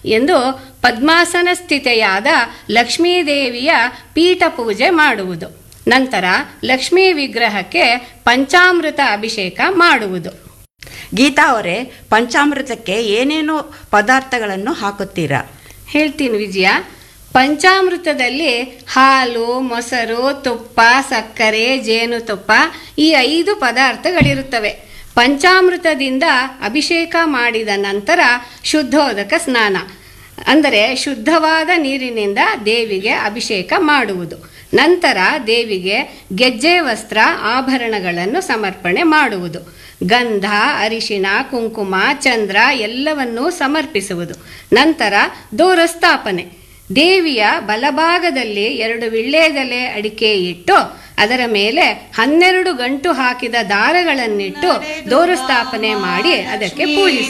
ಎಂದು ಪದ್ಮಾಸನ ಸ್ಥಿತೆಯಾದ ಲಕ್ಷ್ಮೀದೇವಿಯ ಪೀಠ ಪೂಜೆ ಮಾಡುವುದು ನಂತರ ಲಕ್ಷ್ಮೀ ವಿಗ್ರಹಕ್ಕೆ ಪಂಚಾಮೃತ ಅಭಿಷೇಕ ಮಾಡುವುದು ಗೀತಾ ಅವರೇ ಪಂಚಾಮೃತಕ್ಕೆ ಏನೇನು ಪದಾರ್ಥಗಳನ್ನು ಹಾಕುತ್ತೀರಾ ಹೇಳ್ತೀನಿ ವಿಜಯ ಪಂಚಾಮೃತದಲ್ಲಿ ಹಾಲು ಮೊಸರು ತುಪ್ಪ ಸಕ್ಕರೆ ಜೇನುತುಪ್ಪ ಈ ಐದು ಪದಾರ್ಥಗಳಿರುತ್ತವೆ ಪಂಚಾಮೃತದಿಂದ ಅಭಿಷೇಕ ಮಾಡಿದ ನಂತರ ಶುದ್ಧೋದಕ ಸ್ನಾನ ಅಂದರೆ ಶುದ್ಧವಾದ ನೀರಿನಿಂದ ದೇವಿಗೆ ಅಭಿಷೇಕ ಮಾಡುವುದು ನಂತರ ದೇವಿಗೆ ಗೆಜ್ಜೆ ವಸ್ತ್ರ ಆಭರಣಗಳನ್ನು ಸಮರ್ಪಣೆ ಮಾಡುವುದು ಗಂಧ ಅರಿಶಿಣ ಕುಂಕುಮ ಚಂದ್ರ ಎಲ್ಲವನ್ನೂ ಸಮರ್ಪಿಸುವುದು ನಂತರ ದೂರಸ್ಥಾಪನೆ ದೇವಿಯ ಬಲಭಾಗದಲ್ಲಿ ಎರಡು ವಿಳ್ಳೆದೆಲೆ ಅಡಿಕೆ ಇಟ್ಟು ಅದರ ಮೇಲೆ ಹನ್ನೆರಡು ಗಂಟು ಹಾಕಿದ ದಾರಗಳನ್ನಿಟ್ಟು ದೂರಸ್ಥಾಪನೆ ಮಾಡಿ ಅದಕ್ಕೆ ಪೂಜಿಸುವುದು